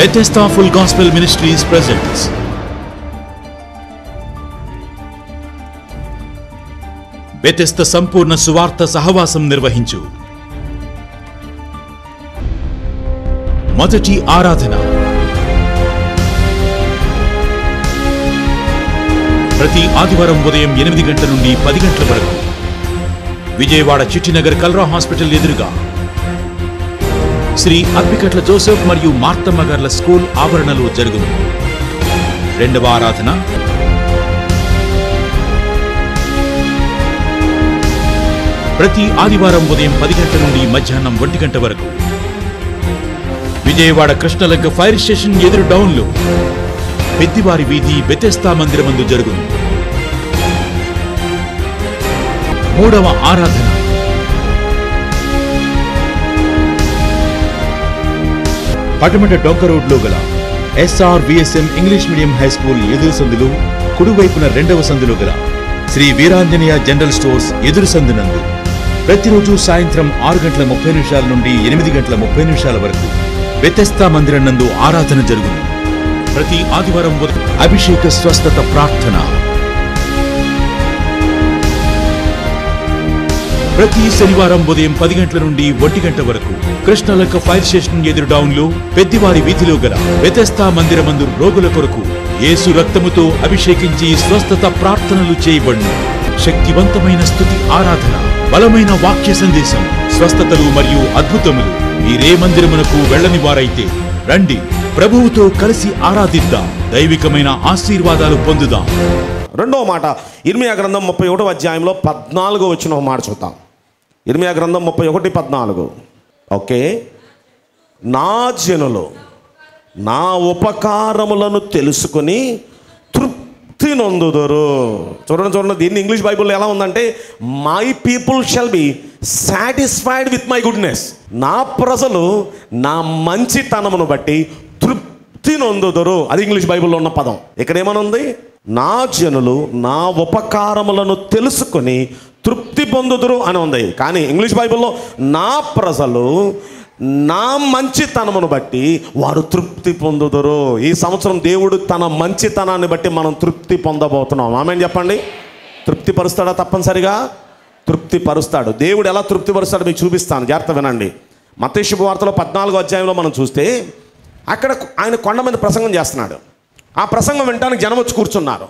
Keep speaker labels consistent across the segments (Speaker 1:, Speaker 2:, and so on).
Speaker 1: Bethesda Full Gospel Ministries presents Bethesda సంపూర్ణ సువార్త సహవాసం నిర్వహించు మొదటి ఆరాధన ప్రతి ఆదివారం ఉదయం ఎనిమిది గంటల నుండి పది గంటల వరకు విజయవాడ చిట్టినగర్ కల్రా హాస్పిటల్ ఎదురుగా శ్రీ అప్పికట్ల జోసెఫ్ మరియు మార్తమ్మ గార్ల స్కూల్ ఆవరణలో జరుగును రెండవ ఆరాధన ప్రతి ఆదివారం ఉదయం పది గంటల నుండి మధ్యాహ్నం ఒంటి గంట వరకు విజయవాడ కృష్ణలంక ఫైర్ స్టేషన్ ఎదురు డౌన్లో పెద్దివారి వీధి బెతెస్తా మందిరమందు జరుగును మూడవ ఆరాధన పటమట డొంక రోడ్లో గల SR VSM English medium high school ఎదురు సందులు కుడివైపున రెండవ సందులో గల శ్రీ వీరాంజనేయ జనరల్ స్టోర్స్ ఎదురు సందునందు ప్రతిరోజు సాయంత్రం ఆరు గంటల ముప్పై నిమిషాల నుండి ఎనిమిది గంటల ముప్పై నిమిషాల వరకు వ్యతస్థా మందిరం నందు ఆరాధన జరుగును ప్రతి ఆదివారం ఉదయం అభిషేక స్వస్థత ప్రార్థన ప్రతి శనివారం ఉదయం పది గంటల నుండి ఒంటి గంట వరకు కృష్ణలంక ఫైర్ స్టేషన్ ఎదురు డౌన్ లో పెద్దివారి వీధిలో గల వ్యతస్థా మందిరమందు రోగుల కొరకు యేసు రక్తముతో అభిషేకించి స్వస్థత ప్రార్థనలు చేయబడును శక్తివంతమైన స్థుతి ఆరాధన బలమైన వాక్య సందేశం స్వస్థతలు మరియు అద్భుతములు మీరే మందిరమునకు వెళ్ళని వారైతే రండి ప్రభువుతో కలిసి ఆరాధిద్దాం దైవికమైన ఆశీర్వాదాలు పొందుదాం
Speaker 2: రెండవ మాట ఇర్మియా గ్రంథం ముప్పై ఒకటో అధ్యాయంలో పద్నాలుగో వచ్చిన ఒక మాట చూద్దాం ఇర్మియా గ్రంథం ముప్పై ఒకటి పద్నాలుగు ఓకే నా జనులు నా ఉపకారములను తెలుసుకొని తృప్తి నొందుదరు చూడండి చూడండి దీన్ని ఇంగ్లీష్ బైబిల్లో ఎలా ఉందంటే my people shall be satisfied with my goodness నా ప్రజలు నా మంచితనమును బట్టి తృప్తి నొందుదరు అది ఇంగ్లీష్ బైబిల్లో ఉన్న పదం ఇక్కడ ఏమనుంది నా జనులు నా ఉపకారములను తెలుసుకొని తృప్తి పొందుదురు అని ఉంది కానీ ఇంగ్లీష్ బైబిల్లో నా ప్రజలు నా మంచితనమును బట్టి వారు తృప్తి పొందుదురు ఈ సంవత్సరం దేవుడు తన మంచితనాన్ని బట్టి మనం తృప్తి పొందబోతున్నాం ఆమె చెప్పండి తృప్తి పరుస్తాడా తప్పనిసరిగా తృప్తి పరుస్తాడు దేవుడు ఎలా తృప్తి పరుస్తాడో మీకు చూపిస్తాను జాగ్రత్త వినండి మత శుభవార్తలో పద్నాలుగో అధ్యాయంలో మనం చూస్తే అక్కడ ఆయన కొండ మీద ప్రసంగం చేస్తున్నాడు ఆ ప్రసంగం వినడానికి జనం వచ్చి కూర్చున్నారు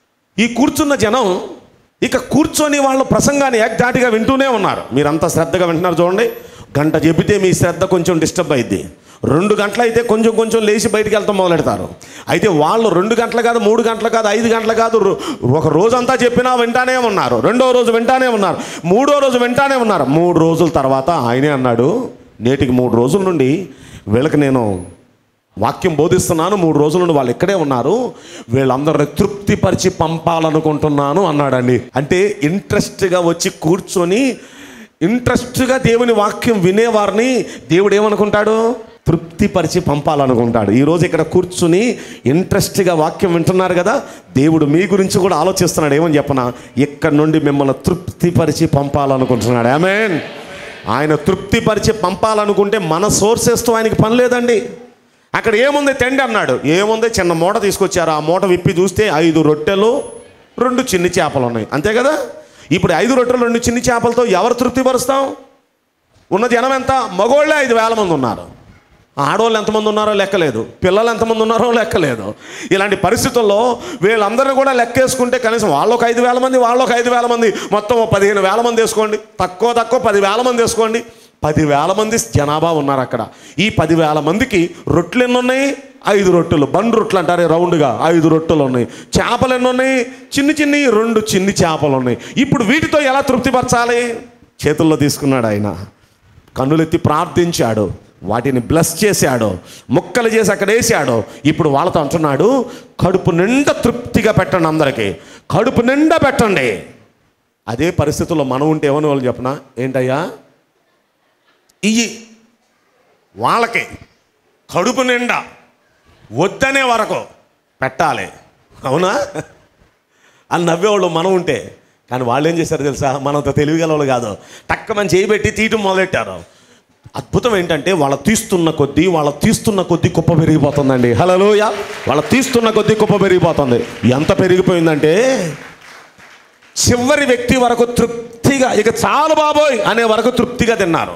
Speaker 2: ఈ కూర్చున్న జనం ఇక కూర్చొని వాళ్ళ ప్రసంగాన్ని ఏకధాటిగా వింటూనే ఉన్నారు మీరంతా శ్రద్ధగా వింటున్నారు చూడండి గంట చెబితే మీ శ్రద్ధ కొంచెం డిస్టర్బ్ అయింది రెండు గంటలు అయితే కొంచెం కొంచెం లేచి బయటికి వెళ్తాం మొదలెడతారు అయితే వాళ్ళు రెండు గంటలు కాదు మూడు గంటలు కాదు ఐదు గంటలు కాదు రో- ఒక రోజంతా చెప్పినా వింటానే ఉన్నారు రెండో రోజు వింటానే ఉన్నారు మూడో రోజు వింటానే ఉన్నారు మూడు రోజుల తర్వాత ఆయనే అన్నాడు నేటికి మూడు రోజుల నుండి వీళ్ళకి నేను వాక్యం బోధిస్తున్నాను మూడు రోజుల నుండి వాళ్ళు ఇక్కడే ఉన్నారు వీళ్ళందరిని తృప్తిపరిచి పంపాలనుకుంటున్నాను అన్నాడండి అంటే ఇంట్రెస్ట్గా వచ్చి కూర్చొని ఇంట్రెస్ట్గా దేవుని వాక్యం వినేవారిని దేవుడు ఏమనుకుంటాడు తృప్తిపరిచి పంపాలనుకుంటాడు ఈరోజు ఇక్కడ కూర్చుని ఇంట్రెస్ట్గా వాక్యం వింటున్నారు కదా దేవుడు మీ గురించి కూడా ఆలోచిస్తున్నాడు ఏమని చెప్పనా ఇక్కడ నుండి మిమ్మల్ని తృప్తిపరిచి పంపాలనుకుంటున్నాడు ఆమెన్ ఆయన తృప్తిపరిచి పంపాలనుకుంటే మన సోర్సెస్తో ఆయనకి పని లేదండి అక్కడ ఏముంది తెండి అన్నాడు ఏముంది చిన్న మూట తీసుకొచ్చారు ఆ మూట విప్పి చూస్తే ఐదు రొట్టెలు రెండు చిన్ని చేపలు ఉన్నాయి అంతే కదా ఇప్పుడు ఐదు రొట్టెలు రెండు చిన్ని చేపలతో ఎవరు తృప్తిపరుస్తాం ఉన్న జనం ఎంత మగోళ్ళే ఐదు వేల మంది ఉన్నారు ఆడవాళ్ళు ఎంతమంది ఉన్నారో లెక్కలేదు పిల్లలు ఎంతమంది ఉన్నారో లెక్కలేదు ఇలాంటి పరిస్థితుల్లో వీళ్ళందరినీ కూడా లెక్కేసుకుంటే కనీసం వాళ్ళు ఒక ఐదు వేల మంది వాళ్ళు ఒక ఐదు వేల మంది మొత్తం ఓ పదిహేను వేల మంది వేసుకోండి తక్కువ తక్కువ పది వేల మంది వేసుకోండి పదివేల మంది జనాభా ఉన్నారు అక్కడ ఈ పదివేల మందికి రొట్టెలు ఎన్ని ఉన్నాయి ఐదు రొట్టెలు బండ్ రొట్టెలు అంటారే రౌండ్గా ఐదు రొట్టెలు ఉన్నాయి చేపలు ఎన్ని ఉన్నాయి చిన్ని చిన్ని రెండు చిన్ని చేపలు ఉన్నాయి ఇప్పుడు వీటితో ఎలా తృప్తిపరచాలి చేతుల్లో తీసుకున్నాడు ఆయన కన్నులెత్తి ప్రార్థించాడు వాటిని బ్లస్ చేశాడు ముక్కలు చేసి అక్కడ వేసాడు ఇప్పుడు వాళ్ళతో అంటున్నాడు కడుపు నిండా తృప్తిగా పెట్టండి అందరికీ కడుపు నిండా పెట్టండి అదే పరిస్థితుల్లో మనం ఉంటే ఏమని వాళ్ళు చెప్పనా ఏంటయ్యా ఇయ్యి వాళ్ళకి కడుపు నిండా వద్దనే వరకు పెట్టాలి అవునా అని నవ్వేవాళ్ళు మనం ఉంటే కానీ వాళ్ళు ఏం చేశారు తెలుసా మనంత తెలివిగల వాళ్ళు కాదు టక్క మనం చేయబెట్టి తీయటం మొదలెట్టారు అద్భుతం ఏంటంటే వాళ్ళ తీస్తున్న కొద్దీ వాళ్ళ తీస్తున్న కొద్దీ కుప్ప పెరిగిపోతుందండి హలోయ వాళ్ళ తీస్తున్న కొద్దీ కుప్ప పెరిగిపోతుంది ఎంత పెరిగిపోయిందంటే చివరి వ్యక్తి వరకు తృప్తిగా ఇక చాలు బాబోయ్ అనే వరకు తృప్తిగా తిన్నారు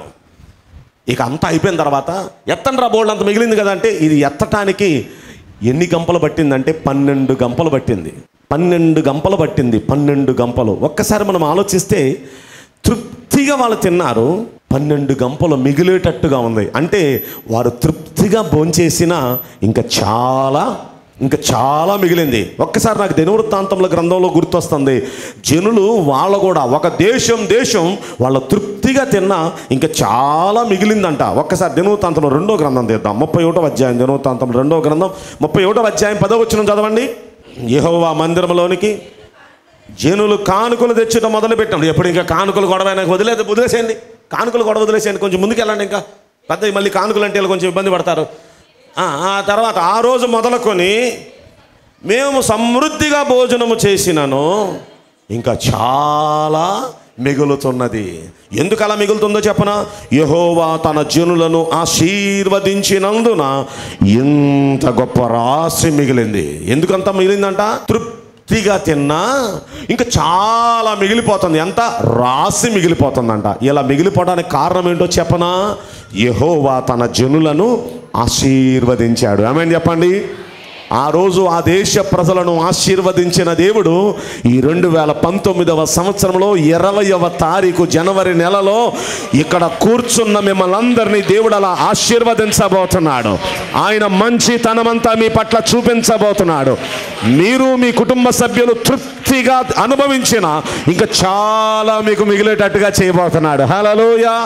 Speaker 2: ఇక అంతా అయిపోయిన తర్వాత ఎత్తండి రా బోల్డ్ అంత మిగిలింది కదా అంటే ఇది ఎత్తటానికి ఎన్ని గంపలు పట్టిందంటే పన్నెండు గంపలు పట్టింది పన్నెండు గంపలు పట్టింది పన్నెండు గంపలు ఒక్కసారి మనం ఆలోచిస్తే తృప్తిగా వాళ్ళు తిన్నారు పన్నెండు గంపలు మిగిలేటట్టుగా ఉంది అంటే వారు తృప్తిగా భోంచేసిన ఇంకా చాలా ఇంకా చాలా మిగిలింది ఒక్కసారి నాకు దినవృత్తాంతముల గ్రంథంలో గుర్తొస్తుంది జనులు వాళ్ళ కూడా ఒక దేశం దేశం వాళ్ళ తృప్తిగా తిన్నా ఇంకా చాలా మిగిలిందంట ఒక్కసారి దినవృత్తాంతంలో రెండో గ్రంథం తీద్దాం ముప్పై ఒకటో అధ్యాయం దినవృత్తాంతం రెండో గ్రంథం ముప్పై ఒకటో అధ్యాయం పదో వచ్చిన చదవండి యెహోవా మందిరంలోనికి జనులు కానుకలు తెచ్చడం మొదలు పెట్టాం ఎప్పుడు ఇంకా కానుకలు గొడవ నాకు వదిలేదు వదిలేసేయండి కానుకలు గొడవ వదిలేసేయండి కొంచెం ముందుకు వెళ్ళండి ఇంకా పెద్ద మళ్ళీ కానుకలు అంటే వీళ్ళు కొంచెం ఇబ్బంది పడతారు ఆ, ఆ తర్వాత ఆ రోజు మొదలుకొని మేము సమృద్ధిగా భోజనము చేసినను ఇంకా చాలా మిగులుతున్నది ఎందుకు అలా మిగులుతుందో చెప్పన యహోవా తన జనులను ఆశీర్వదించినందున ఇంత గొప్ప రాశి మిగిలింది ఎందుకంత మిగిలిందంట తృప్తిగా తిన్నా ఇంకా చాలా మిగిలిపోతుంది ఎంత రాశి మిగిలిపోతుందంట ఇలా మిగిలిపోవడానికి కారణం ఏంటో చెప్పనా యహోవా తన జనులను ఆశీర్వదించాడు ఆమె చెప్పండి ఆ రోజు ఆ దేశ ప్రజలను ఆశీర్వదించిన దేవుడు ఈ రెండు వేల పంతొమ్మిదవ సంవత్సరంలో ఇరవయవ తారీఖు జనవరి నెలలో ఇక్కడ కూర్చున్న మిమ్మల్ని అందరినీ దేవుడు అలా ఆశీర్వదించబోతున్నాడు ఆయన మంచితనమంతా మీ పట్ల చూపించబోతున్నాడు మీరు మీ కుటుంబ సభ్యులు తృప్తిగా అనుభవించిన ఇంకా చాలా మీకు మిగిలేటట్టుగా చేయబోతున్నాడు హలోయా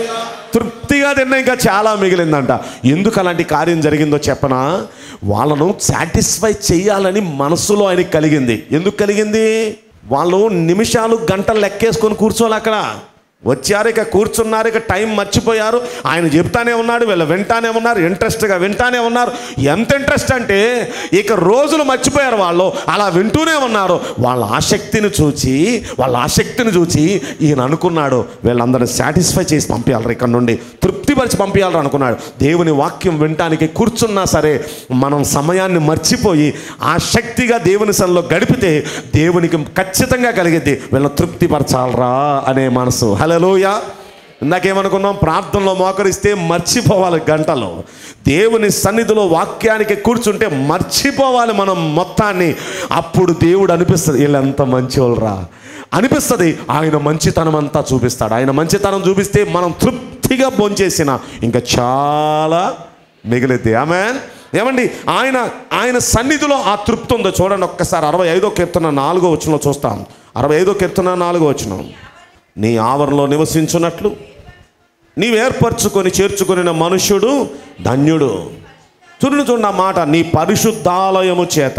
Speaker 2: తృప్తిగా తిన్న ఇంకా చాలా మిగిలిందంట ఎందుకు అలాంటి కార్యం జరిగిందో చెప్పనా వాళ్ళను సాటిస్ఫై చేయాలని మనసులో ఆయనకి కలిగింది ఎందుకు కలిగింది వాళ్ళు నిమిషాలు గంటలు లెక్కేసుకొని కూర్చోవాలి అక్కడ వచ్చారు ఇక కూర్చున్నారు ఇక టైం మర్చిపోయారు ఆయన చెప్తానే ఉన్నాడు వీళ్ళు వింటానే ఉన్నారు ఇంట్రెస్ట్గా వింటానే ఉన్నారు ఎంత ఇంట్రెస్ట్ అంటే ఇక రోజులు మర్చిపోయారు వాళ్ళు అలా వింటూనే ఉన్నారు వాళ్ళ ఆసక్తిని చూచి వాళ్ళ ఆసక్తిని చూచి ఈయన అనుకున్నాడు వీళ్ళందరిని సాటిస్ఫై చేసి పంపించాలి ఇక్కడ నుండి తృప్తిపరిచి పంపించాలి అనుకున్నాడు దేవుని వాక్యం వినటానికి కూర్చున్నా సరే మనం సమయాన్ని మర్చిపోయి ఆసక్తిగా దేవుని సన్నిలో గడిపితే దేవునికి ఖచ్చితంగా కలిగిద్ది వీళ్ళని తృప్తిపరచాలరా అనే మనసు హలోయ ఇందాకేమనుకున్నాం ప్రార్థనలో మోకరిస్తే మర్చిపోవాలి గంటలో దేవుని సన్నిధిలో వాక్యానికి కూర్చుంటే మర్చిపోవాలి మనం మొత్తాన్ని అప్పుడు దేవుడు అనిపిస్తుంది వీళ్ళెంత మంచివాళ్ళరా అనిపిస్తుంది ఆయన మంచితనం అంతా చూపిస్తాడు ఆయన మంచితనం చూపిస్తే మనం తృప్తిగా భోంచేసిన ఇంకా చాలా మిగిలిద్ది ఆమె ఏమండి ఆయన ఆయన సన్నిధిలో ఆ తృప్తి ఉందో చూడండి ఒక్కసారి అరవై ఐదో కీర్తన నాలుగో వచనంలో చూస్తాం అరవై ఐదో కీర్తన నాలుగో వచనం నీ ఆవరణలో నివసించున్నట్లు నీవు ఏర్పరచుకొని చేర్చుకొనిన మనుష్యుడు ధన్యుడు చూడండి చూడండి ఆ మాట నీ పరిశుద్ధాలయము చేత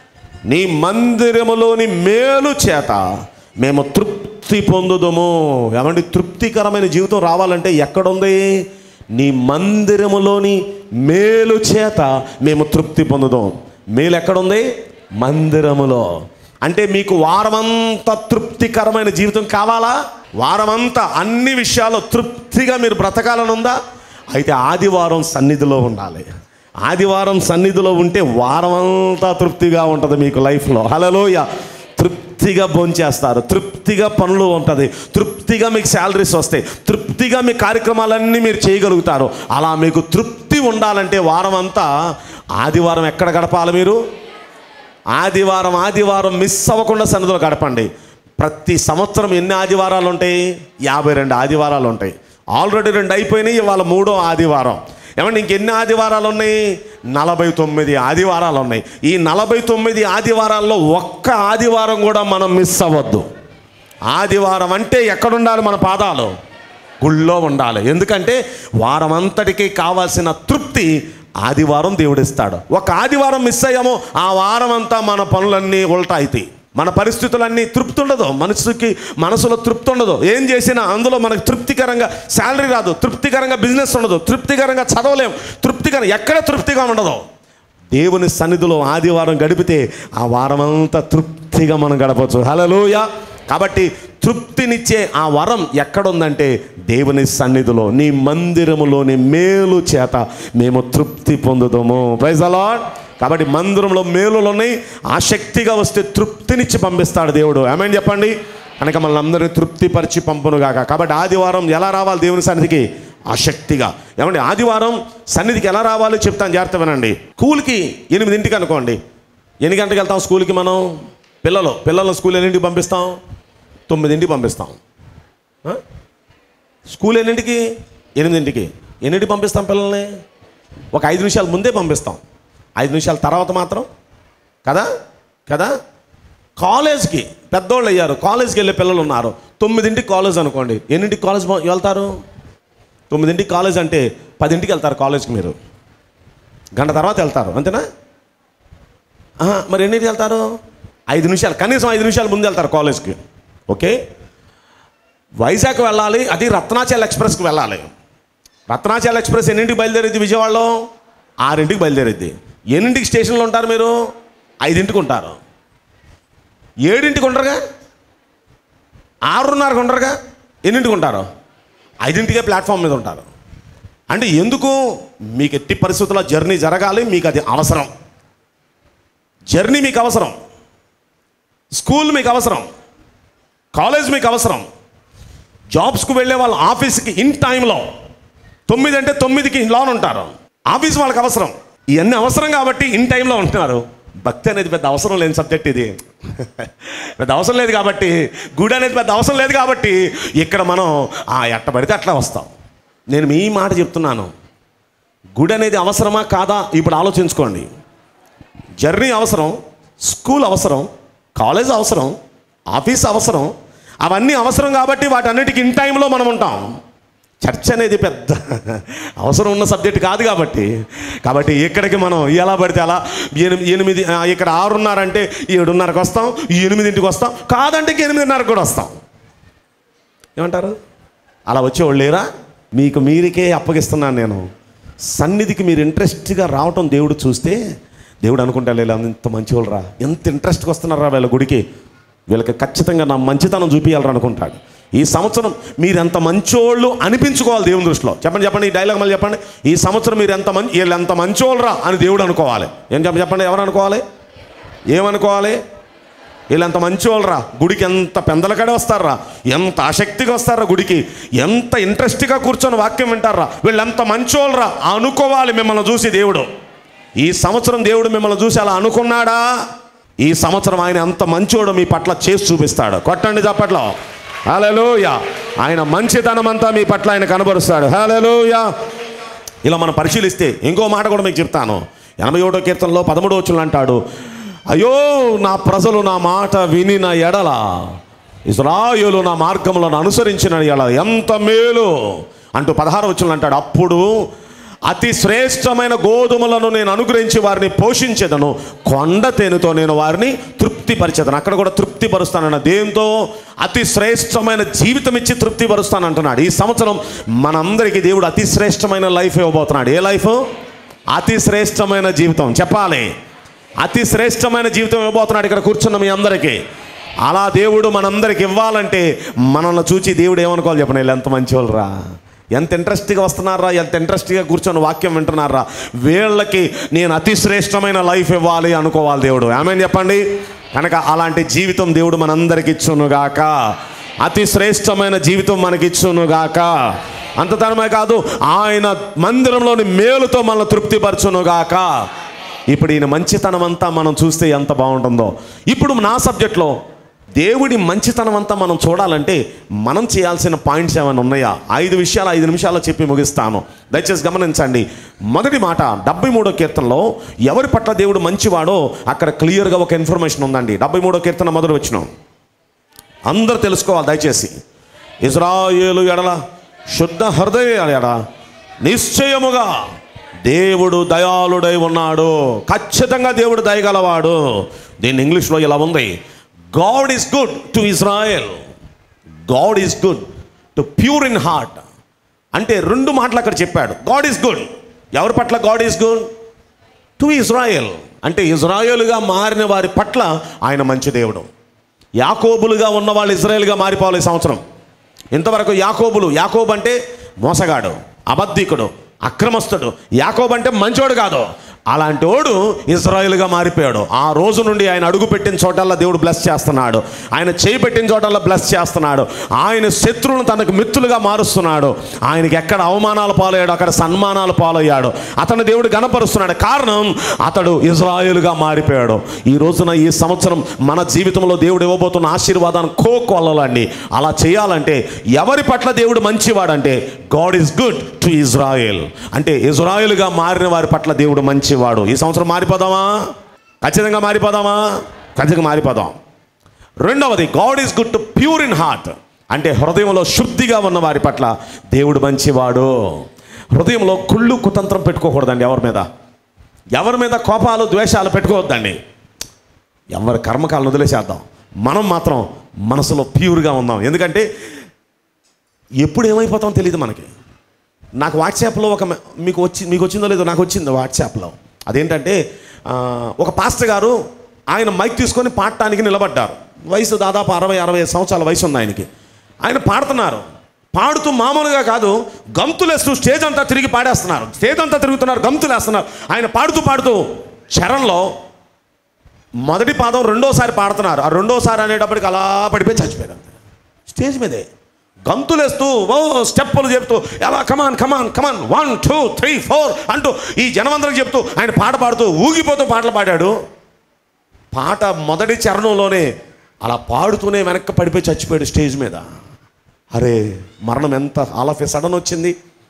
Speaker 2: నీ మందిరములోని మేలు చేత మేము తృప్తి పొందుదము ఏమండి తృప్తికరమైన జీవితం రావాలంటే ఎక్కడుంది నీ మందిరములోని మేలు చేత మేము తృప్తి పొందుదాం మేలు ఎక్కడుంది మందిరములో అంటే మీకు వారమంతా తృప్తికరమైన జీవితం కావాలా వారమంతా అన్ని విషయాల్లో తృప్తిగా మీరు బ్రతకాలని ఉందా అయితే ఆదివారం సన్నిధిలో ఉండాలి ఆదివారం సన్నిధిలో ఉంటే వారమంతా తృప్తిగా ఉంటుంది మీకు లైఫ్లో హలలోయ తృప్తిగా భోంచేస్తారు తృప్తిగా పనులు ఉంటుంది తృప్తిగా మీకు శాలరీస్ వస్తాయి తృప్తిగా మీ కార్యక్రమాలన్నీ మీరు చేయగలుగుతారు అలా మీకు తృప్తి ఉండాలంటే వారం అంతా ఆదివారం ఎక్కడ గడపాలి మీరు ఆదివారం ఆదివారం మిస్ అవ్వకుండా సన్నిధిలో గడపండి ప్రతి సంవత్సరం ఎన్ని ఆదివారాలు ఉంటాయి యాభై రెండు ఆదివారాలు ఉంటాయి ఆల్రెడీ రెండు అయిపోయినాయి ఇవాళ మూడో ఆదివారం ఏమంటే ఇంకెన్ని ఆదివారాలు ఉన్నాయి నలభై తొమ్మిది ఆదివారాలు ఉన్నాయి ఈ నలభై తొమ్మిది ఆదివారాల్లో ఒక్క ఆదివారం కూడా మనం మిస్ అవ్వద్దు ఆదివారం అంటే ఎక్కడుండాలి మన పాదాలు గుళ్ళో ఉండాలి ఎందుకంటే వారం అంతటికి కావాల్సిన తృప్తి ఆదివారం దేవుడిస్తాడు ఒక ఆదివారం మిస్ అయ్యామో ఆ వారం అంతా మన పనులన్నీ ఉల్టా అవుతాయి మన పరిస్థితులన్నీ తృప్తి ఉండదు మనసుకి మనసులో తృప్తి ఉండదు ఏం చేసినా అందులో మనకు తృప్తికరంగా శాలరీ రాదు తృప్తికరంగా బిజినెస్ ఉండదు తృప్తికరంగా చదవలేం తృప్తికరంగా ఎక్కడ తృప్తిగా ఉండదు దేవుని సన్నిధిలో ఆదివారం గడిపితే ఆ వారమంతా తృప్తిగా మనం గడపచ్చు హలోయ కాబట్టి తృప్తినిచ్చే ఆ వరం ఎక్కడుందంటే దేవుని సన్నిధిలో నీ మందిరములోని మేలు చేత మేము తృప్తి పొందుతాము ప్రైజ్ అలాడ్ కాబట్టి మందిరంలో మేలులు ఉన్నాయి ఆ శక్తిగా వస్తే తృప్తినిచ్చి పంపిస్తాడు దేవుడు ఏమని చెప్పండి కనుక మనల్ని అందరినీ తృప్తిపరిచి పంపునుగాక కాబట్టి ఆదివారం ఎలా రావాలి దేవుని సన్నిధికి ఆసక్తిగా ఏమండి ఆదివారం సన్నిధికి ఎలా రావాలో చెప్తాను జాగ్రత్త వినండి స్కూల్కి ఎనిమిదింటికి అనుకోండి ఎన్ని గంటలకు వెళ్తాం స్కూల్కి మనం పిల్లలు పిల్లలు స్కూల్ ఎన్నింటికి పంపిస్తాం తొమ్మిదింటికి పంపిస్తాం ఆ? స్కూల్ ఎన్నింటికి ఎనిమిదింటికి ఎన్నింటికి పంపిస్తాం పిల్లల్ని ఒక ఐదు నిమిషాల ముందే పంపిస్తాం ఐదు నిమిషాల తర్వాత మాత్రం కదా కదా కాలేజ్కి పెద్దోళ్ళు అయ్యారు కాలేజ్కి వెళ్ళే పిల్లలు ఉన్నారు తొమ్మిదింటికి కాలేజ్ అనుకోండి ఎన్నింటికి కాలేజ్ పో- వెళ్తారు తొమ్మిదింటికి కాలేజ్ అంటే పదింటికి వెళ్తారు కాలేజ్కి మీరు గంట తర్వాత వెళ్తారు అంతేనా ఆహా, మరి ఎన్నింటికి వెళ్తారు ఐదు నిమిషాలు కనీసం ఐదు నిమిషాలు ముందు వెళ్తారు కాలేజ్కి ఓకే వైజాగ్ వెళ్ళాలి అది రత్నాచల్ ఎక్స్ప్రెస్కి వెళ్ళాలి రత్నాచల్ ఎక్స్ప్రెస్ ఎన్నింటికి బయలుదేరిద్ది విజయవాడలో ఆరింటికి బయలుదేరిద్ది ఎన్నింటికి స్టేషన్లో ఉంటారు మీరు ఐదింటికి ఉంటారు ఏడింటికి ఉండరుగా ఆరున్నరకు ఉండరుగా ఎన్నింటికి ఉంటారు ఐదింటికే ప్లాట్ఫామ్ మీద ఉంటారు అంటే ఎందుకు మీకు ఎట్టి పరిస్థితుల్లో జర్నీ జరగాలి మీకు అది అవసరం జర్నీ మీకు అవసరం స్కూల్ మీకు అవసరం కాలేజ్ మీకు అవసరం జాబ్స్కు వెళ్ళే వాళ్ళ ఆఫీస్కి ఇన్ టైంలో తొమ్మిది అంటే తొమ్మిదికి లోన్ ఉంటారు ఆఫీస్ వాళ్ళకి అవసరం ఇవన్నీ అవసరం కాబట్టి ఇన్ టైంలో ఉంటున్నారు భక్తి అనేది పెద్ద అవసరం లేని సబ్జెక్ట్ ఇది పెద్ద అవసరం లేదు కాబట్టి గుడి అనేది పెద్ద అవసరం లేదు కాబట్టి ఇక్కడ మనం ఆ ఎట్ట పడితే అట్లా వస్తాం నేను మీ మాట చెప్తున్నాను గుడి అనేది అవసరమా కాదా ఇప్పుడు ఆలోచించుకోండి జర్నీ అవసరం స్కూల్ అవసరం కాలేజ్ అవసరం ఆఫీస్ అవసరం అవన్నీ అవసరం కాబట్టి వాటన్నిటికి ఇన్ టైంలో మనం ఉంటాం చర్చ్ అనేది పెద్ద అవసరం ఉన్న సబ్జెక్ట్ కాదు కాబట్టి కాబట్టి ఇక్కడికి మనం ఎలా పడితే అలా ఎనిమిది ఎనిమిది ఆ, ఇక్కడ ఆరున్నర అంటే ఏడున్నరకు వస్తాం ఎనిమిదింటికి వస్తాం కాదంటే ఇంక ఎనిమిదిన్నరకు కూడా వస్తాం ఏమంటారు అలా వచ్చేవాళ్ళు లేరా మీకు మీరికే అప్పగిస్తున్నాను నేను సన్నిధికి మీరు ఇంట్రెస్ట్గా రావటం దేవుడు చూస్తే దేవుడు అనుకుంటా లేదు ఇంత మంచివాళ్ళు రా ఎంత ఇంట్రెస్ట్గా వస్తున్నారా వీళ్ళ గుడికి వీళ్ళకి ఖచ్చితంగా నా మంచితనం చూపించాలరా అనుకుంటాడు ఈ సంవత్సరం మీరు ఎంత మంచోళ్ళు అనిపించుకోవాలి దేవుని దృష్టిలో చెప్పండి చెప్పండి ఈ డైలాగ్ మళ్ళీ చెప్పండి ఈ సంవత్సరం మీరు ఎంత మంచి వీళ్ళు ఎంత మంచోళ్ళరా అని దేవుడు అనుకోవాలి ఏం చెప్పండి చెప్పండి ఎవరు అనుకోవాలి ఏమనుకోవాలి వీళ్ళంత మంచివాళ్ళరా గుడికి ఎంత పెందలకడే వస్తారా ఎంత ఆసక్తిగా వస్తారా గుడికి ఎంత ఇంట్రెస్ట్గా కూర్చొని వాక్యం వింటారా వీళ్ళెంత మంచోళ్ళరా అనుకోవాలి మిమ్మల్ని చూసి దేవుడు ఈ సంవత్సరం దేవుడు మిమ్మల్ని చూసి అలా అనుకున్నాడా ఈ సంవత్సరం ఆయన ఎంత మంచోడు మీ పట్ల చేసి చూపిస్తాడు కొట్టండి చప్పట్లో హలోయ ఆయన మంచితనం అంతా మీ పట్ల ఆయన కనబరుస్తాడు హలోయ ఇలా మనం పరిశీలిస్తే ఇంకో మాట కూడా మీకు చెప్తాను ఎనభై ఒకటో కీర్తనలో పదమూడో వచ్చులు అంటాడు అయ్యో నా ప్రజలు నా మాట వినిన ఎడల ఇస్రాయులు నా మార్గములను అనుసరించిన ఎడల ఎంత మేలు అంటూ పదహారు వచ్చులు అంటాడు అప్పుడు అతి శ్రేష్టమైన గోధుమలను నేను అనుగ్రహించి వారిని పోషించేదను కొండ తేనెతో నేను వారిని తృప్తిపరిచేదను అక్కడ కూడా తృప్తిపరుస్తానన్న దేంతో అతి శ్రేష్టమైన జీవితం ఇచ్చి తృప్తిపరుస్తాను అంటున్నాడు ఈ సంవత్సరం మనందరికీ దేవుడు అతి శ్రేష్టమైన లైఫ్ ఇవ్వబోతున్నాడు ఏ లైఫ్ అతి శ్రేష్టమైన జీవితం చెప్పాలి అతి శ్రేష్టమైన జీవితం ఇవ్వబోతున్నాడు ఇక్కడ కూర్చున్న మీ అందరికీ అలా దేవుడు మనందరికి ఇవ్వాలంటే మనల్ని చూచి దేవుడు ఏమనుకోవాలి చెప్పండి వీళ్ళు ఎంత మంచివాళ్ళు రా ఎంత ఇంట్రెస్ట్గా వస్తున్నారా ఎంత ఇంట్రెస్ట్గా కూర్చొని వాక్యం వింటున్నారా వీళ్ళకి నేను అతి శ్రేష్టమైన లైఫ్ ఇవ్వాలి అనుకోవాలి దేవుడు ఆమె చెప్పండి కనుక అలాంటి జీవితం దేవుడు మనందరికి ఇచ్చునుగాక అతి శ్రేష్టమైన జీవితం మనకిచ్చునుగాక అంత తనమే కాదు ఆయన మందిరంలోని మేలుతో మనల్ని తృప్తిపరచునుగాక ఇప్పుడు ఈయన మంచితనం అంతా మనం చూస్తే ఎంత బాగుంటుందో ఇప్పుడు నా సబ్జెక్ట్లో దేవుడి మంచితనం అంతా మనం చూడాలంటే మనం చేయాల్సిన పాయింట్స్ ఏమైనా ఉన్నాయా ఐదు విషయాలు ఐదు నిమిషాల్లో చెప్పి ముగిస్తాను దయచేసి గమనించండి మొదటి మాట డెబ్బై మూడో కీర్తనలో ఎవరి పట్ల దేవుడు మంచివాడో అక్కడ క్లియర్గా ఒక ఇన్ఫర్మేషన్ ఉందండి డెబ్బై మూడో కీర్తన మొదలు వచ్చినాం అందరు తెలుసుకోవాలి దయచేసి ఇజ్రాయేలు ఎడల శుద్ధ హృదయ ఎడ నిశ్చయముగా దేవుడు దయాళుడై ఉన్నాడు ఖచ్చితంగా దేవుడు దయగలవాడు దీన్ని ఇంగ్లీష్లో ఇలా ఉంది God is good to Israel God is good to pure in heart అంటే రెండు మాటలు అక్కడ చెప్పాడు గాడ్ ఈస్ గుడ్ ఎవరి పట్ల God is good to Israel అంటే ఇజ్రాయేలుగా మారిన వారి పట్ల ఆయన మంచి దేవుడు యాకోబులుగా ఉన్న వాళ్ళు ఇజ్రాయేల్గా మారిపోవాలి ఈ సంవత్సరం ఇంతవరకు యాకోబులు యాకోబు అంటే మోసగాడు అబద్ధికుడు అక్రమస్తుడు యాకోబు అంటే మంచోడు కాదు అలాంటి వాడు ఇజ్రాయిల్గా మారిపోయాడు ఆ రోజు నుండి ఆయన అడుగు పెట్టిన చోటల్లా దేవుడు బ్లెస్ చేస్తున్నాడు ఆయన చేయి పెట్టిన చోటల్లా బ్లెస్ చేస్తున్నాడు ఆయన శత్రువులను తనకు మిత్రులుగా మారుస్తున్నాడు ఆయనకి ఎక్కడ అవమానాలు పాలయ్యాడు అక్కడ సన్మానాలు పాలయ్యాడు అతను దేవుడు గణపరుస్తున్నాడు కారణం అతడు ఇజ్రాయిల్గా మారిపోయాడు ఈ రోజున ఈ సంవత్సరం మన జీవితంలో దేవుడు ఇవ్వబోతున్న ఆశీర్వాదాన్ని కోకొల్లాలండి అలా చేయాలంటే ఎవరి పట్ల దేవుడు మంచివాడంటే God is good to Israel అంటే ఇజ్రాయెల్గా మారిన వారి పట్ల దేవుడు మంచివాడు ఈ సంవత్సరం మారిపోదామా ఖచ్చితంగా మారిపోదామా ఖచ్చితంగా మారిపోదాం రెండవది God is good to pure in heart అంటే హృదయంలో శుద్ధిగా ఉన్న వారి పట్ల దేవుడు మంచివాడు హృదయంలో కుళ్ళు కుతంత్రం పెట్టుకోకూడదండి ఎవరి మీద ఎవరి మీద కోపాలు ద్వేషాలు పెట్టుకోవద్దండి ఎవరి కర్మకాలను వదిలేసేద్దాం మనం మాత్రం మనసులో ప్యూర్గా ఉందాం ఎందుకంటే ఎప్పుడు ఏమైపోతాం తెలియదు మనకి నాకు వాట్సాప్లో ఒక మె- మీకు వచ్చి మీకు వచ్చిందో లేదో నాకు వచ్చింది వాట్సాప్లో అదేంటంటే ఆ, ఒక పాస్టర్ గారు ఆయన మైక్ తీసుకొని పాడటానికి నిలబడ్డారు వయసు దాదాపు అరవై అరవై సంవత్సరాల వయసు ఉంది ఆయనకి ఆయన పాడుతున్నారు పాడుతూ మామూలుగా కాదు గంతులేస్తూ స్టేజ్ అంతా తిరిగి పాడేస్తున్నారు స్టేజ్ అంతా తిరుగుతున్నారు గంతులేస్తున్నారు ఆయన పాడుతూ పాడుతూ చరణంలో మొదటి పాదం రెండోసారి పాడుతున్నారు ఆ రెండోసారి అనేటప్పటికి అలా పడిపోయి చచ్చిపోయారు అంతే. స్టేజ్ మీదే గంతులేస్తూ ఓ స్టెప్పులు చెప్తూ ఎలా come on come on come on one two three four అంటూ ఈ జనమందరికి చెప్తూ ఆయన పాట పాడుతూ ఊగిపోతూ పాటలు పాడాడు పాట మొదటి చరణంలోనే అలా పాడుతూనే వెనక్కి పడిపోయి చచ్చిపోయాడు స్టేజ్ మీద అరే మరణం ఎంత ఆల్ ఆఫ్ ఏ సడన్ వచ్చింది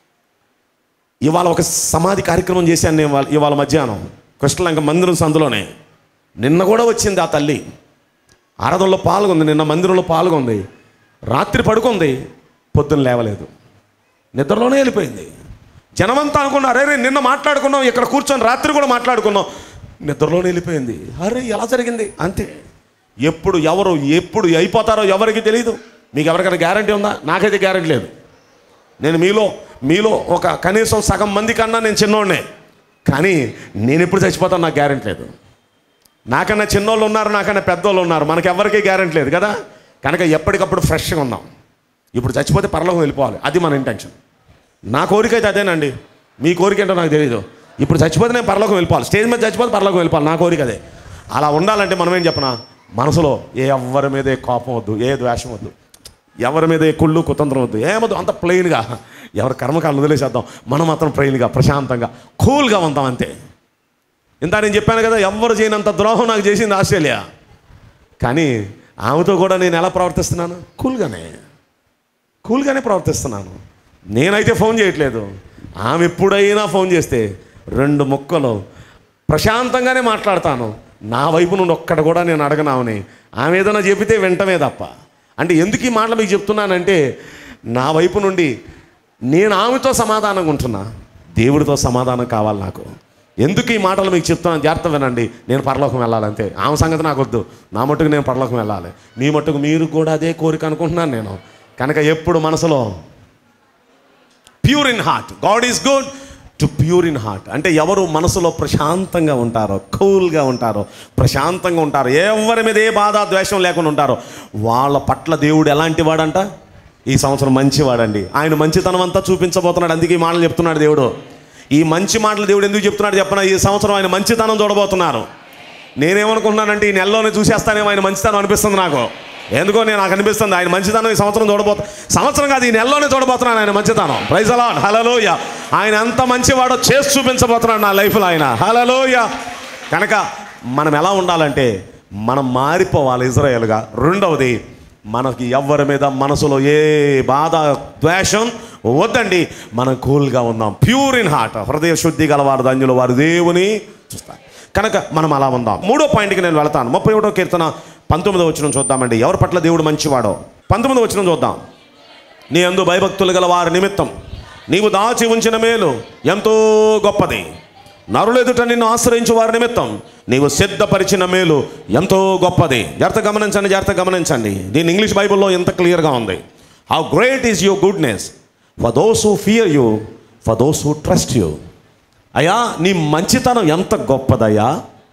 Speaker 2: ఇవాళ ఒక సమాధి కార్యక్రమం చేశాను నేను ఇవాళ ఇవాళ మధ్యాహ్నం కృష్ణలంక మందిరం సందులోనే నిన్న కూడా వచ్చింది ఆ తల్లి ఆరాధనలో పాల్గొంది నిన్న మందిరంలో పాల్గొంది రాత్రి పడుకుంది పొద్దున్న లేవలేదు నిద్రలోనే వెళ్ళిపోయింది జనమంతా అనుకున్నారు అరే నిన్న మాట్లాడుకున్నాం ఇక్కడ కూర్చొని రాత్రి కూడా మాట్లాడుకున్నాం నిద్రలోనే వెళ్ళిపోయింది అరే ఎలా జరిగింది అంతే ఎప్పుడు ఎవరు ఎప్పుడు అయిపోతారో ఎవరికి తెలియదు మీకు ఎవరికైనా గ్యారంటీ ఉందా నాకైతే గ్యారంటీ లేదు నేను మీలో మీలో ఒక కనీసం సగం మంది కన్నా నేను చిన్నోడినే కానీ నేను ఎప్పుడు చచ్చిపోతాను నాకు గ్యారెంటీ లేదు నాకన్నా చిన్నోళ్ళు ఉన్నారు నాకన్నా పెద్దోళ్ళు ఉన్నారు మనకి ఎవరికీ గ్యారెంటీ లేదు కదా కనుక ఎప్పటికప్పుడు ఫ్రెష్గా ఉందాం ఇప్పుడు చచ్చిపోతే పరలోకం వెళ్ళిపోవాలి అది మన ఇంటెన్షన్ నా కోరిక అయితే అదేనండి మీ కోరిక ఏంటో నాకు తెలియదు ఇప్పుడు చచ్చిపోతే నేను పరలోకం వెళ్ళిపోవాలి స్టేజ్ మీద చచ్చిపోతే పరలోకం వెళ్ళిపోవాలి నా కోరిక అదే అలా ఉండాలంటే మనం ఏం చెప్పనా మనసులో ఏ ఎవ్వరి మీద ఏ కోపం వద్దు ఏ ద్వేషం వద్దు ఎవరి మీద ఏ కుళ్ళు కుతంత్రం వద్దు ఏమొద్దు అంత ప్లెయిన్గా ఎవరి కర్మకాలను వదిలేసేద్దాం మనం మాత్రం ప్లెయిన్గా ప్రశాంతంగా కూల్గా ఉంటాం అంతే ఇంత నేను చెప్పాను కదా ఎవ్వరు చేయనంత ద్రోహం నాకు చేసింది ఆస్ట్రేలియా కానీ ఆమెతో కూడా నేను ఎలా ప్రవర్తిస్తున్నాను కూల్గానే కూల్గానే ప్రవర్తిస్తున్నాను నేనైతే ఫోన్ చేయట్లేదు ఆమె ఎప్పుడైనా ఫోన్ చేస్తే రెండు ముక్కలు ప్రశాంతంగానే మాట్లాడతాను నా వైపు నుండి ఒక్కడ కూడా నేను అడగనామని ఆమె ఏదైనా చెబితే వెంటనే తప్ప అంటే ఎందుకు ఈ మాటలు మీకు చెప్తున్నానంటే నా వైపు నుండి నేను ఆమెతో సమాధానంగా ఉంటున్నా దేవుడితో సమాధానం కావాలి నాకు ఎందుకు ఈ మాటలు మీకు చెప్తున్నాను జాగ్రత్త వినండి నేను పరలోకం వెళ్ళాలంతే ఆమె సంగతి నాకు వద్దు నా మట్టుకు నేను పరలోకం వెళ్ళాలి మీ మట్టుకు మీరు కూడా అదే కోరిక అనుకుంటున్నాను నేను కనుక ఎప్పుడు మనసులో pure in heart God is good to pure in heart అంటే ఎవరు మనసులో ప్రశాంతంగా ఉంటారో కూల్గా ఉంటారో ప్రశాంతంగా ఉంటారో ఎవరి మీద ఏ బాధ ద్వేషం లేకుండా ఉంటారో వాళ్ళ పట్ల దేవుడు ఎలాంటి వాడంట ఈ సంవత్సరం మంచివాడండి ఆయన మంచితనం అంతా చూపించబోతున్నాడు అందుకే ఈ మాటలు చెప్తున్నాడు దేవుడు ఈ మంచి మాటలు దేవుడు ఎందుకు చెప్తున్నాడు చెప్పనా ఈ సంవత్సరం ఆయన మంచితనం చూడబోతున్నారు నేనేమనుకుంటున్నానంటే ఈ నెలలోనే చూసేస్తానేమో ఆయన మంచితనం అనిపిస్తుంది నాకు ఎందుకో నేను నాకు అనిపిస్తుంది ఆయన మంచితనం ఈ సంవత్సరం చూడబోతా సంవత్సరం కాదు ఈ నెలలోనే చూడబోతున్నాను ఆయన మంచితనం ప్రైజ్ అలా హలలోయ ఆయన ఎంత మంచివాడో చేసి చూపించబోతున్నాడు నా లైఫ్లో ఆయన హలలోయ కనుక మనం ఎలా ఉండాలంటే మనం మారిపోవాలి ఇజ్రాయల్గా రెండవది మనకి ఎవరి మీద మనసులో ఏ బాధ ద్వేషం వద్దండి మనం కూల్గా ఉందాం ప్యూర్ ఇన్ హార్ట్ హృదయ శుద్ధి గల వారు ధన్యులు వారు దేవుని చూస్తారు కనుక మనం అలా ఉందాం మూడో పాయింట్కి నేను వెళ్తాను ముప్పై ఒకటో కీర్తన పంతొమ్మిదో వచ్చిన చూద్దామండి ఎవరి పట్ల దేవుడు మంచివాడో పంతొమ్మిదో వచ్చిన చూద్దాం నీ అందు భయభక్తులు గల వారి నిమిత్తం నీవు దాచి ఉంచిన మేలు ఎంతో గొప్పది నరులెదుట నిన్ను ఆశ్రయించు వారి నిమిత్తం నీవు సిద్ధపరిచిన మేలు ఎంతో గొప్పది జాగ్రత్త గమనించండి జాగ్రత్త గమనించండి దీని ఇంగ్లీష్ బైబిల్లో ఎంత క్లియర్గా ఉంది how great is your goodness for those who fear you for those who trust you అయ్యా నీ మంచితనం ఎంత గొప్పదయ్యా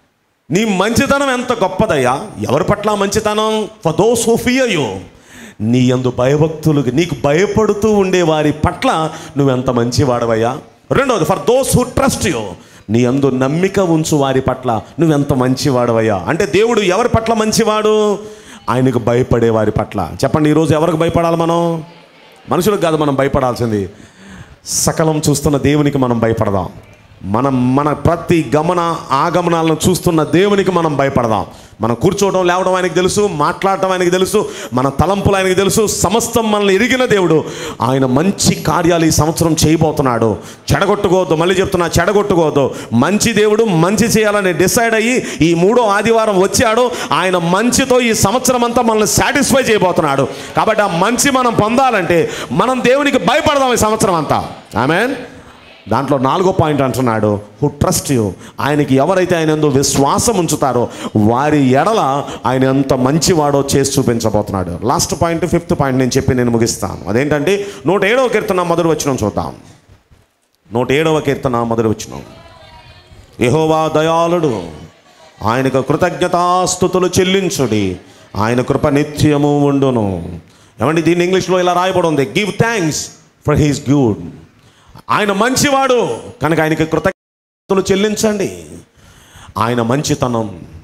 Speaker 2: నీ మంచితనం ఎంత గొప్పదయ్యా ఎవరి పట్ల మంచితనం for those who fear you నీ అందు భయభక్తులు నీకు భయపడుతూ ఉండే వారి పట్ల నువ్వెంత మంచివాడవయ్యా రెండవది for those who trust you నీ అందు నమ్మిక ఉంచు వారి పట్ల నువ్వెంత మంచివాడవయ్యా అంటే దేవుడు ఎవరి పట్ల మంచివాడు ఆయనకు భయపడే వారి పట్ల చెప్పండి ఈరోజు ఎవరికి భయపడాలి మనం మనుషులకు కాదు మనం భయపడాల్సింది సకలం చూస్తున్న దేవునికి మనం భయపడదాం మనం మన ప్రతి గమన ఆగమనాలను చూస్తున్న దేవునికి మనం భయపడదాం మనం కూర్చోవడం లేవడం ఆయనకి తెలుసు మాట్లాడటం ఆయనకి తెలుసు మన తలంపులు ఆయనకి తెలుసు సమస్తం మనల్ని ఎరిగిన దేవుడు ఆయన మంచి కార్యాలు ఈ సంవత్సరం చేయబోతున్నాడు చెడగొట్టుకోవద్దు మళ్ళీ చెప్తున్నా చెడగొట్టుకోవద్దు మంచి దేవుడు మంచి చేయాలని డిసైడ్ అయ్యి ఈ మూడో ఆదివారం వచ్చాడు ఆయన మంచితో ఈ సంవత్సరం అంతా మనల్ని సాటిస్ఫై చేయబోతున్నాడు కాబట్టి ఆ మంచి మనం పొందాలంటే మనం దేవునికి భయపడదాం ఈ సంవత్సరం అంతా ఆమెన్ దాంట్లో నాలుగో పాయింట్ అంటున్నాడు హు ట్రస్ట్ యూ ఆయనకి ఎవరైతే ఆయన ఎందు విశ్వాసం ఉంచుతారో వారి ఎడల ఆయన ఎంత మంచివాడో చేసి చూపించబోతున్నాడు లాస్ట్ పాయింట్ ఫిఫ్త్ పాయింట్ నేను చెప్పి నేను ముగిస్తాను అదేంటంటే నూట ఏడవ కీర్తన మొదటి వచ్చిన చూద్దాం నూట ఏడవ కీర్తన మొదటి వచ్చిన యెహోవా దయాళుడు ఆయనకు కృతజ్ఞతాస్థుతులు చెల్లించుడి ఆయన కృప నిత్యము ఉండును ఏమండి దీన్ని ఇంగ్లీష్లో ఇలా రాయబడి ఉంది give thanks for his good ఆయన మంచివాడు కనుక ఆయనకి కృతజ్ఞతలు చెల్లించండి ఆయన మంచితనం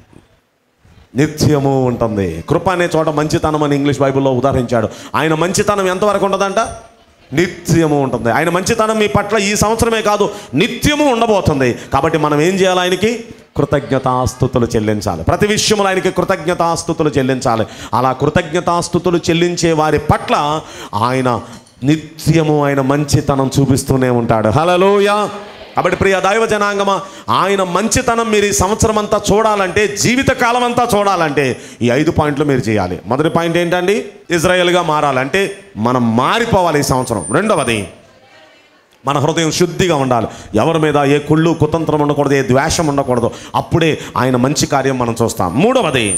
Speaker 2: నిత్యము ఉంటుంది కృప అనే చోట మంచితనం అని ఇంగ్లీష్ బైబిల్లో ఉదాహరించాడు ఆయన మంచితనం ఎంతవరకు ఉంటుందంట నిత్యము ఉంటుంది ఆయన మంచితనం మీ పట్ల ఈ సంవత్సరమే కాదు నిత్యము ఉండబోతుంది కాబట్టి మనం ఏం చేయాలి ఆయనకి కృతజ్ఞతాస్థుతులు చెల్లించాలి ప్రతి విషయంలో ఆయనకి కృతజ్ఞతాస్థుతులు చెల్లించాలి అలా కృతజ్ఞతాస్థుతులు చెల్లించే వారి పట్ల ఆయన నిత్యము ఆయన మంచితనం చూపిస్తూనే ఉంటాడు హలలోయ కాబట్టి ప్రియ దైవ జనాంగమ ఆయన మంచితనం మీరు ఈ సంవత్సరం అంతా చూడాలంటే జీవితకాలం అంతా చూడాలంటే ఈ ఐదు పాయింట్లు మీరు చేయాలి మొదటి పాయింట్ ఏంటండి ఇజ్రాయెల్గా మారాలంటే మనం మారిపోవాలి ఈ సంవత్సరం రెండవది మన హృదయం శుద్ధిగా ఉండాలి ఎవరి మీద ఏ కుళ్ళు కుతంత్రం ఉండకూడదు ఏ ద్వేషం ఉండకూడదు అప్పుడే ఆయన మంచి కార్యం మనం చూస్తాం మూడవది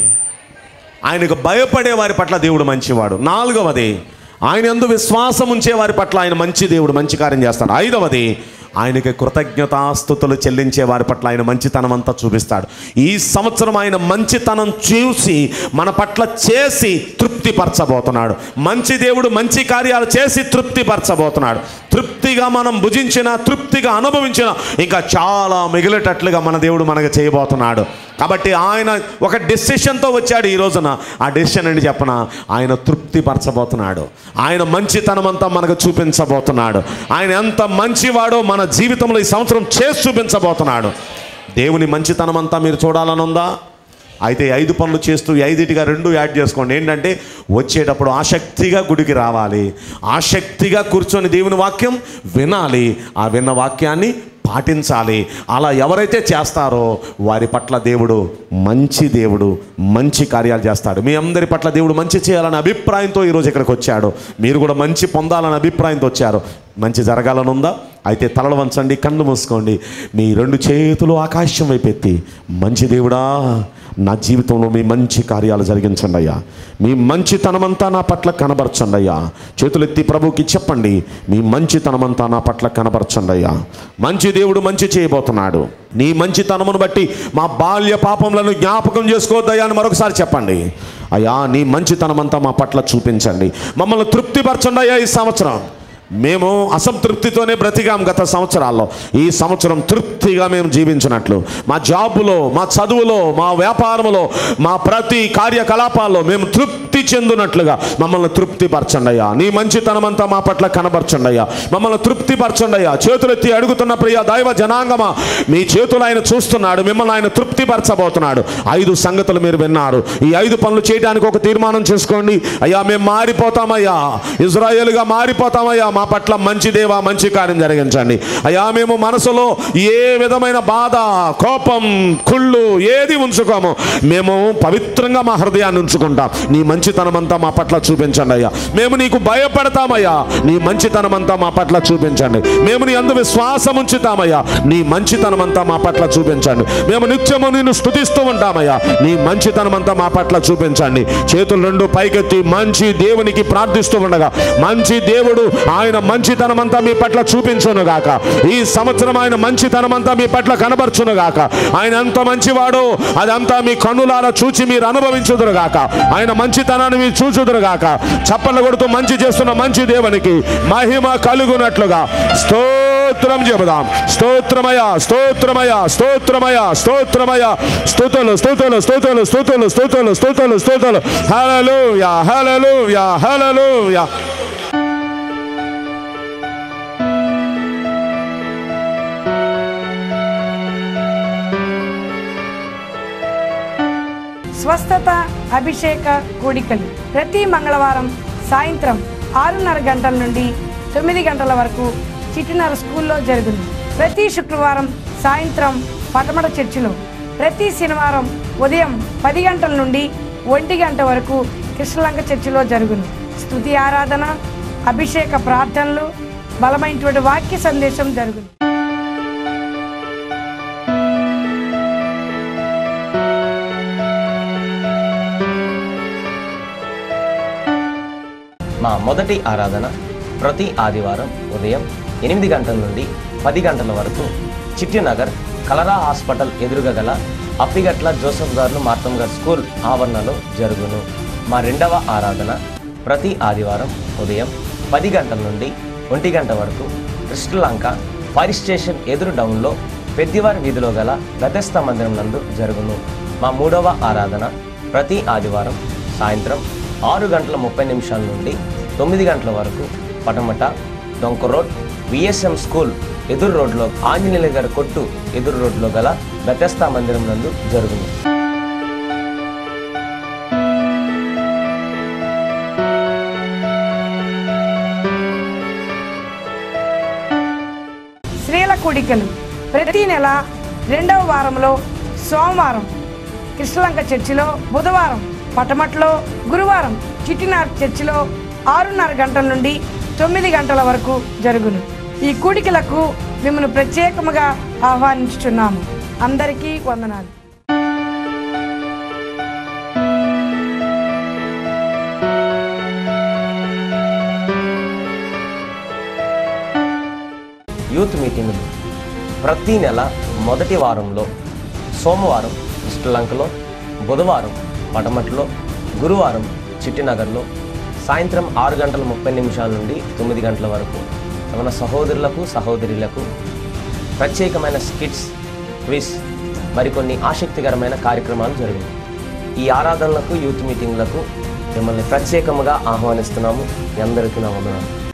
Speaker 2: ఆయనకు భయపడే వారి పట్ల దేవుడు మంచివాడు నాలుగవది ఆయన ఎందు విశ్వాసం ఉంచే వారి పట్ల ఆయన మంచి దేవుడు మంచి కార్యం చేస్తాడు ఐదవది ఆయనకి కృతజ్ఞతాస్థుతులు చెల్లించే వారి పట్ల ఆయన మంచితనం అంతా చూపిస్తాడు ఈ సంవత్సరం ఆయన మంచితనం చూసి మన పట్ల చేసి తృప్తిపరచబోతున్నాడు మంచి దేవుడు మంచి కార్యాలు చేసి తృప్తిపరచబోతున్నాడు తృప్తిగా మనం భుజించిన తృప్తిగా అనుభవించిన ఇంకా చాలా మిగిలేటట్లుగా మన దేవుడు మనకు చేయబోతున్నాడు కాబట్టి ఆయన ఒక డెసిషన్తో వచ్చాడు ఈ రోజున ఆ డెసిషన్ అని చెప్పన ఆయన తృప్తిపరచబోతున్నాడు ఆయన మంచితనం అంతా మనకు చూపించబోతున్నాడు ఆయన ఎంత మంచివాడో మన జీవితంలో ఈ సంవత్సరం చేసి చూపించబోతున్నాడు దేవుని మంచితనం అంతా మీరు చూడాలని ఉందా అయితే ఈ ఐదు పనులు చేస్తూ ఈ ఐదిటిగా రెండు యాడ్ చేసుకోండి ఏంటంటే వచ్చేటప్పుడు ఆసక్తిగా గుడికి రావాలి ఆసక్తిగా కూర్చొని దేవుని వాక్యం వినాలి ఆ విన్న వాక్యాన్ని పాటించాలి అలా ఎవరైతే చేస్తారో వారి పట్ల దేవుడు మంచి దేవుడు మంచి కార్యాలు చేస్తాడు మీ అందరి పట్ల దేవుడు మంచి చేయాలనే అభిప్రాయంతో ఈరోజు ఇక్కడికి వచ్చాడు మీరు కూడా మంచి పొందాలనే అభిప్రాయంతో వచ్చారు మంచి జరగాలని ఉందా అయితే తలలు వంచండి కన్ను మూసుకోండి మీ రెండు చేతులు ఆకాశం వైపు ఎత్తి మంచి దేవుడా నా జీవితంలో మీ మంచి కార్యాలు జరిగించండి అయ్యా మీ మంచితనమంతా నా పట్ల కనబరచండి అయ్యా చేతులెత్తి ప్రభుకి చెప్పండి మీ మంచితనమంతా నా పట్ల కనబరచండి అయ్యా మంచి దేవుడు మంచి చేయబోతున్నాడు నీ మంచితనమును బట్టి మా బాల్య పాపములను జ్ఞాపకం చేసుకోవద్దయ్యా అని మరొకసారి చెప్పండి అయ్యా నీ మంచితనమంతా మా పట్ల చూపించండి మమ్మల్ని తృప్తిపరచండి అయ్యా ఈ సంవత్సరం మేము అసంతృప్తితోనే బ్రతికాం గత సంవత్సరాల్లో ఈ సంవత్సరం తృప్తిగా మేము జీవించినట్లు మా జాబులో మా చదువులో మా వ్యాపారంలో మా ప్రతి కార్యకలాపాల్లో మేము తృప్తి చెందినట్లుగా మమ్మల్ని తృప్తిపరచండి అయ్యా నీ మంచితనం అంతా మా పట్ల కనబరచండి అయ్యా మమ్మల్ని తృప్తిపరచండి అయ్యా చేతులెత్తి అడుగుతున్న ప్రియ దైవ జనాంగమా మీ చేతులు ఆయన చూస్తున్నాడు మిమ్మల్ని ఆయన తృప్తిపరచబోతున్నాడు ఐదు సంగతులు మీరు విన్నారు ఈ ఐదు పనులు చేయడానికి ఒక తీర్మానం చేసుకోండి అయ్యా మేము మారిపోతామయ్యా ఇజ్రాయేల్గా మారిపోతామయ్యా మా పట్ల మంచి దేవా మంచి కార్యం జరిగించండి అయ్యా మేము మనసులో ఏ విధమైన బాధ కోపం కుళ్ళు ఏది ఉంచుకోము మేము పవిత్రంగా మా హృదయాన్ని ఉంచుకుంటాం నీ మంచితనం మంచితనమంతా మా పట్ల చూపించండి అయ్యా మేము నీకు భయపడతామయ్యా నీ మంచితనమంతా మా పట్ల చూపించండి మేము నీ అందు విశ్వాసం ఉంచుతామయ్యా నీ మంచితనమంతా మా పట్ల చూపించండి మేము నిత్యము నిన్ను స్తుతిస్తూ ఉంటామయ్యా నీ మంచితనమంతా మా పట్ల చూపించండి చేతులు రెండు పైకెత్తి మంచి దేవునికి ప్రార్థిస్తూ ఉండగా మంచి దేవుడు ఆయన మంచితనమంతా మీ పట్ల చూపించును గాక ఈ సంవత్సరం ఆయన మంచితనమంతా మీ పట్ల కనబరచును గాక ఆయన ఎంత మంచివాడో అదంతా మీ కన్నులారా చూచి మీరు అనుభవించుదురు గాక ఆయన మంచితనాన్ని మీరు చూచుదురు గాక చప్పట్లు కొడుతూ మంచి చేస్తున్న మంచి దేవునికి మహిమ కలుగునట్లుగా స్తోత్రం చెబుదాం స్తోత్రమయ స్తోత్రమయ స్తోత్రమయ స్తోత్రమయ స్తుతులు స్తుతులు స్తుతులు స్తుతులు స్తుతులు స్తుతులు స్తుతులు హల్లెలూయా హల్లెలూయా హల్లెలూయా
Speaker 3: స్వస్థత అభిషేక కూడికలు ప్రతి మంగళవారం సాయంత్రం ఆరున్నర గంటల నుండి తొమ్మిది గంటల వరకు చిట్టినర స్కూల్లో జరుగును ప్రతి శుక్రవారం సాయంత్రం పటమట చర్చిలో ప్రతి శనివారం ఉదయం పది గంటల నుండి ఒంటి గంట వరకు కృష్ణలంక చర్చిలో జరుగును స్తుతి ఆరాధన అభిషేక ప్రార్థనలు బలమైనటువంటి వాక్య సందేశం జరుగును
Speaker 4: మా మొదటి ఆరాధన ప్రతి ఆదివారం ఉదయం ఎనిమిది గంటల నుండి పది గంటల వరకు చిట్టినగర్ కలరా హాస్పిటల్ ఎదురుగా గల అప్పిగట్ల జోసఫ్ గారు మార్తం గారు స్కూల్ ఆవరణలో జరుగును మా రెండవ ఆరాధన ప్రతి ఆదివారం ఉదయం పది గంటల నుండి ఒంటి గంట వరకు కృష్ణలంక ఫైర్ స్టేషన్ ఎదురు డౌన్లో పెద్దివారి వీధిలో గల గతస్థ మందిరం నందు జరుగును మా మూడవ ఆరాధన ప్రతి ఆదివారం సాయంత్రం ఆరు గంటల ముప్పై నిమిషాల నుండి తొమ్మిది గంటల వరకు పటమట డొంక రోడ్ విఎస్ఎం స్కూల్ ఎదురు రోడ్లో ఆంజనేయుల గారి కొట్టు ఎదురు రోడ్లో గల బెతస్తా మందిరం నందు జరుగును
Speaker 3: స్త్రీల కూడికలు ప్రతి నెల రెండవ వారంలో సోమవారం కృష్ణలంక చర్చిలో బుధవారం పటమట్లో గురువారం చిట్టినార్ చర్చిలో ఆరున్నర గంటల నుండి తొమ్మిది గంటల వరకు జరుగును ఈ కూడికలకు మిమ్మల్ని ప్రత్యేకముగా ఆహ్వానించుచున్నాము అందరికీ వందనాలు
Speaker 4: యూత్ మీటింగులు ప్రతి నెల మొదటి వారంలో సోమవారం శ్రీలంకలో బుధవారం పటమట్లో గురువారం చిట్టినగర్లో సాయంత్రం ఆరు గంటల ముప్పై నిమిషాల నుండి తొమ్మిది గంటల వరకు మన సహోదరులకు సహోదరులకు ప్రత్యేకమైన స్కిట్స్ క్విజ్ మరికొన్ని ఆసక్తికరమైన కార్యక్రమాలు జరిగాయి ఈ ఆరాధనలకు యూత్ మీటింగ్లకు మిమ్మల్ని ప్రత్యేకముగా ఆహ్వానిస్తున్నాము మీ అందరికీ నా వందనాలు